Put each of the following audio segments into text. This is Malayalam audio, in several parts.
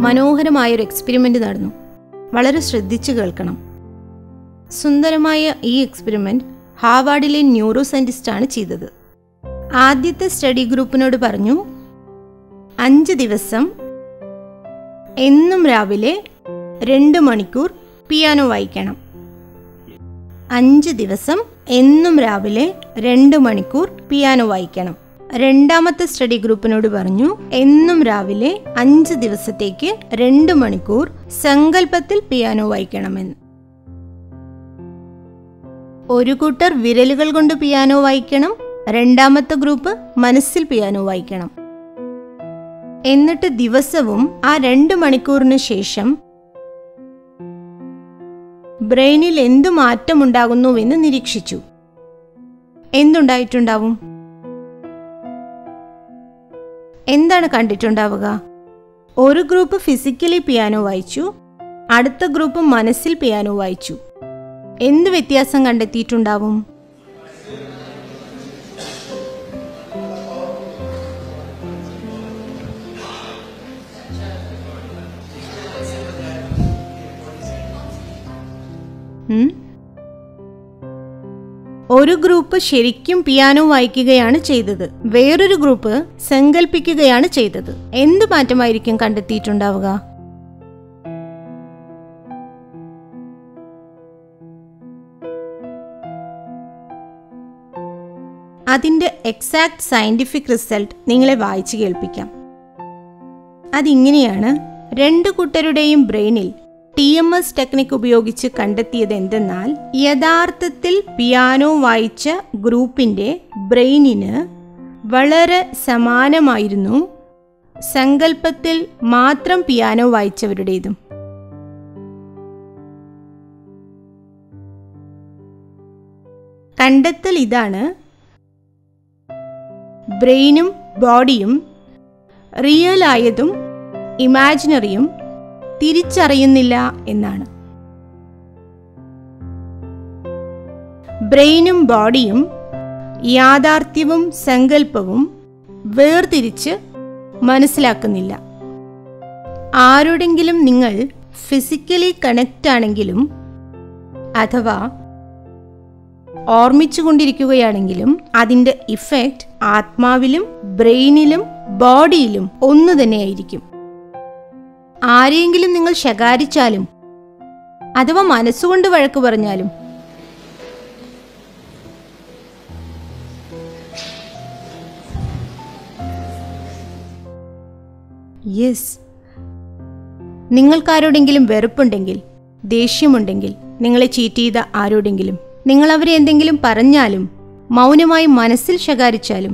മനോഹരമായൊരു എക്സ്പെരിമെൻ്റ് നടന്നു വളരെ ശ്രദ്ധിച്ചു കേൾക്കണം സുന്ദരമായ ഈ എക്സ്പെരിമെൻ്റ് ഹാവാർഡിലെ ന്യൂറോ സയൻറ്റിസ്റ്റാണ് ചെയ്തത് ആദ്യത്തെ സ്റ്റഡി ഗ്രൂപ്പിനോട് പറഞ്ഞു അഞ്ച് ദിവസം എന്നും രാവിലെ രണ്ട് മണിക്കൂർ പിയാനോ വായിക്കണം അഞ്ച് ദിവസം എന്നും രാവിലെ രണ്ട് മണിക്കൂർ പിയാനോ വായിക്കണം രണ്ടാമത്തെ സ്റ്റഡി ഗ്രൂപ്പിനോട് പറഞ്ഞു എന്നും രാവിലെ അഞ്ച് ദിവസത്തേക്ക് രണ്ട് മണിക്കൂർ സങ്കല്പത്തിൽ പിയാനോ വായിക്കണമെന്ന് ഒരു കൂട്ടർ വിരലുകൾ കൊണ്ട് പിയാനോ വായിക്കണം രണ്ടാമത്തെ ഗ്രൂപ്പ് മനസ്സിൽ പിയാനോ വായിക്കണം എന്നിട്ട് ദിവസവും ആ രണ്ട് മണിക്കൂറിന് ശേഷം ബ്രെയിനിൽ എന്തു മാറ്റമുണ്ടാകുന്നുവെന്ന് നിരീക്ഷിച്ചു എന്തുണ്ടായിട്ടുണ്ടാവും എന്താണ് കണ്ടിട്ടുണ്ടാവുക ഒരു ഗ്രൂപ്പ് ഫിസിക്കലി പിയാനോ വായിച്ചു അടുത്ത ഗ്രൂപ്പ് മനസ്സിൽ പിയാനോ വായിച്ചു എന്ത് വ്യത്യാസം കണ്ടെത്തിയിട്ടുണ്ടാവും ഉം? ഒരു ഗ്രൂപ്പ് ശരിക്കും പിയാനോ വായിക്കുകയാണ് ചെയ്തത് വേറൊരു ഗ്രൂപ്പ് സങ്കല്പിക്കുകയാണ് ചെയ്തത് എന്ത് മാറ്റമായിരിക്കും കണ്ടെത്തിയിട്ടുണ്ടാവുക അതിന്റെ എക്സാക്ട് സയന്റിഫിക് റിസൾട്ട് നിങ്ങളെ വായിച്ചു കേൾപ്പിക്കാം അതിങ്ങനെയാണ് രണ്ട് കൂട്ടരുടെയും ബ്രെയിനിൽ ടി എം എസ് ടെക്നിക് ഉപയോഗിച്ച് കണ്ടെത്തിയത് എന്തെന്നാൽ യഥാർത്ഥത്തിൽ പിയാനോ വായിച്ച ഗ്രൂപ്പിന്റെ ബ്രെയിനിന് വളരെ സമാനമായിരുന്നു സങ്കല്പത്തിൽ മാത്രം പിയാനോ വായിച്ചവരുടേതും കണ്ടെത്തൽ ഇതാണ് ബ്രെയിനും ബോഡിയും റിയൽ ആയതും ഇമാജിനറിയും തിരിച്ചറിയുന്നില്ല എന്നാണ് ബ്രെയിനും ബോഡിയും യാഥാർത്ഥ്യവും സങ്കല്പവും വേർതിരിച്ച് മനസ്സിലാക്കുന്നില്ല ആരോടെങ്കിലും നിങ്ങൾ ഫിസിക്കലി കണക്റ്റ് ആണെങ്കിലും അഥവാ ഓർമ്മിച്ചുകൊണ്ടിരിക്കുകയാണെങ്കിലും അതിന്റെ ഇഫക്റ്റ് ആത്മാവിലും ബ്രെയിനിലും ബോഡിയിലും ഒന്നു തന്നെയായിരിക്കും ആരെയെങ്കിലും നിങ്ങൾ ശകാരിച്ചാലും അഥവാ മനസ്സുകൊണ്ട് വഴക്ക് പറഞ്ഞാലും യെസ് നിങ്ങൾക്കാരോടെങ്കിലും വെറുപ്പുണ്ടെങ്കിൽ ദേഷ്യമുണ്ടെങ്കിൽ നിങ്ങളെ ചീറ്റ് ചെയ്ത ആരോടെങ്കിലും നിങ്ങൾ അവരെ എന്തെങ്കിലും പറഞ്ഞാലും മൗനമായി മനസ്സിൽ ശകാരിച്ചാലും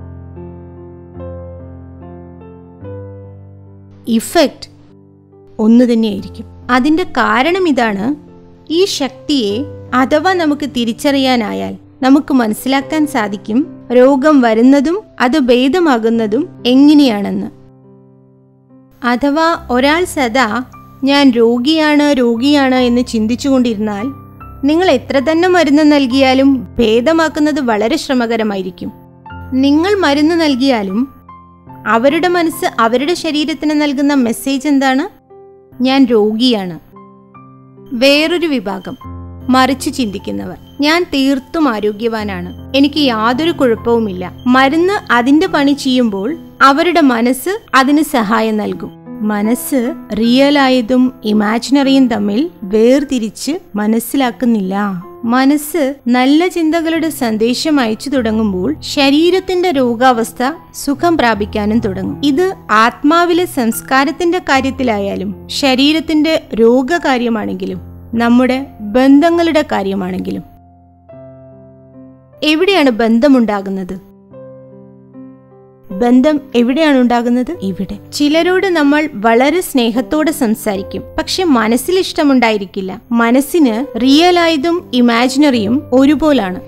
ഇഫക്റ്റ് ഒന്നു തന്നെയായിരിക്കും അതിന്റെ കാരണം ഇതാണ് ഈ ശക്തിയെ അഥവാ നമുക്ക് തിരിച്ചറിയാനായാൽ നമുക്ക് മനസ്സിലാക്കാൻ സാധിക്കും രോഗം വരുന്നതും അത് ഭേദമാകുന്നതും എങ്ങനെയാണെന്ന് അഥവാ ഒരാൾ സദാ ഞാൻ രോഗിയാണ് രോഗിയാണ് എന്ന് ചിന്തിച്ചുകൊണ്ടിരുന്നാൽ നിങ്ങൾ എത്ര തന്നെ മരുന്ന് നൽകിയാലും ഭേദമാക്കുന്നത് വളരെ ശ്രമകരമായിരിക്കും നിങ്ങൾ മരുന്ന് നൽകിയാലും അവരുടെ മനസ്സ് അവരുടെ ശരീരത്തിന് നൽകുന്ന മെസ്സേജ് എന്താണ് ഞാൻ രോഗിയാണ് വേറൊരു വിഭാഗം മറിച്ച് ചിന്തിക്കുന്നവർ ഞാൻ തീർത്തും ആരോഗ്യവാനാണ് എനിക്ക് യാതൊരു കുഴപ്പവുമില്ല മരുന്ന് അതിന്റെ പണി ചെയ്യുമ്പോൾ അവരുടെ മനസ്സ് അതിന് സഹായം നൽകും മനസ്സ് റിയലായതും ഇമാജിനറിയും തമ്മിൽ വേർതിരിച്ച് മനസ്സിലാക്കുന്നില്ല മനസ്സ് നല്ല ചിന്തകളുടെ സന്ദേശം അയച്ചു തുടങ്ങുമ്പോൾ ശരീരത്തിന്റെ രോഗാവസ്ഥ സുഖം പ്രാപിക്കാനും തുടങ്ങും ഇത് ആത്മാവിലെ സംസ്കാരത്തിന്റെ കാര്യത്തിലായാലും ശരീരത്തിന്റെ രോഗകാര്യമാണെങ്കിലും നമ്മുടെ ബന്ധങ്ങളുടെ കാര്യമാണെങ്കിലും എവിടെയാണ് ബന്ധമുണ്ടാകുന്നത് ബന്ധം എവിടെയാണ് ഉണ്ടാകുന്നത് ഇവിടെ ചിലരോട് നമ്മൾ വളരെ സ്നേഹത്തോടെ സംസാരിക്കും പക്ഷെ മനസ്സിൽ ഇഷ്ടമുണ്ടായിരിക്കില്ല മനസ്സിന് റിയലായതും ഇമാജിനറിയും ഒരുപോലാണ്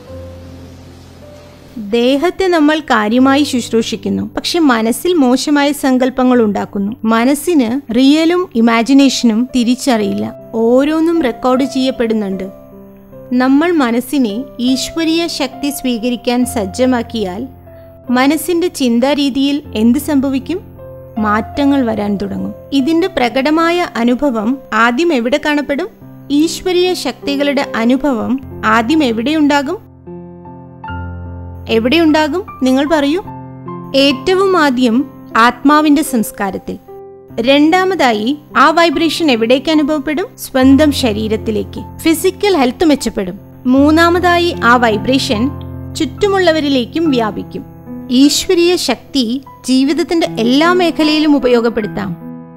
ദേഹത്തെ നമ്മൾ കാര്യമായി ശുശ്രൂഷിക്കുന്നു പക്ഷെ മനസ്സിൽ മോശമായ സങ്കല്പങ്ങൾ ഉണ്ടാക്കുന്നു മനസ്സിന് റിയലും ഇമാജിനേഷനും തിരിച്ചറിയില്ല ഓരോന്നും റെക്കോർഡ് ചെയ്യപ്പെടുന്നുണ്ട് നമ്മൾ മനസ്സിനെ ഈശ്വരീയ ശക്തി സ്വീകരിക്കാൻ സജ്ജമാക്കിയാൽ മനസ്സിന്റെ ചിന്താരീതിയിൽ എന്ത് സംഭവിക്കും മാറ്റങ്ങൾ വരാൻ തുടങ്ങും ഇതിന്റെ പ്രകടമായ അനുഭവം ആദ്യം എവിടെ കാണപ്പെടും ഈശ്വരീയ ശക്തികളുടെ അനുഭവം ആദ്യം എവിടെയുണ്ടാകും എവിടെയുണ്ടാകും നിങ്ങൾ പറയൂ ഏറ്റവും ആദ്യം ആത്മാവിന്റെ സംസ്കാരത്തിൽ രണ്ടാമതായി ആ വൈബ്രേഷൻ എവിടേക്ക് അനുഭവപ്പെടും സ്വന്തം ശരീരത്തിലേക്ക് ഫിസിക്കൽ ഹെൽത്ത് മെച്ചപ്പെടും മൂന്നാമതായി ആ വൈബ്രേഷൻ ചുറ്റുമുള്ളവരിലേക്കും വ്യാപിക്കും ഈശ്വരീയ ശക്തി ജീവിതത്തിന്റെ എല്ലാ മേഖലയിലും ഉപയോഗപ്പെടുത്താം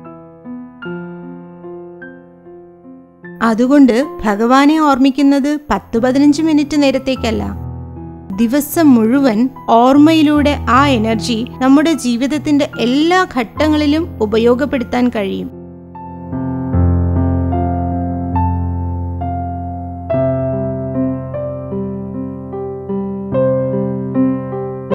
അതുകൊണ്ട് ഭഗവാനെ ഓർമ്മിക്കുന്നത് പത്ത് പതിനഞ്ച് മിനിറ്റ് നേരത്തേക്കല്ല ദിവസം മുഴുവൻ ഓർമ്മയിലൂടെ ആ എനർജി നമ്മുടെ ജീവിതത്തിന്റെ എല്ലാ ഘട്ടങ്ങളിലും ഉപയോഗപ്പെടുത്താൻ കഴിയും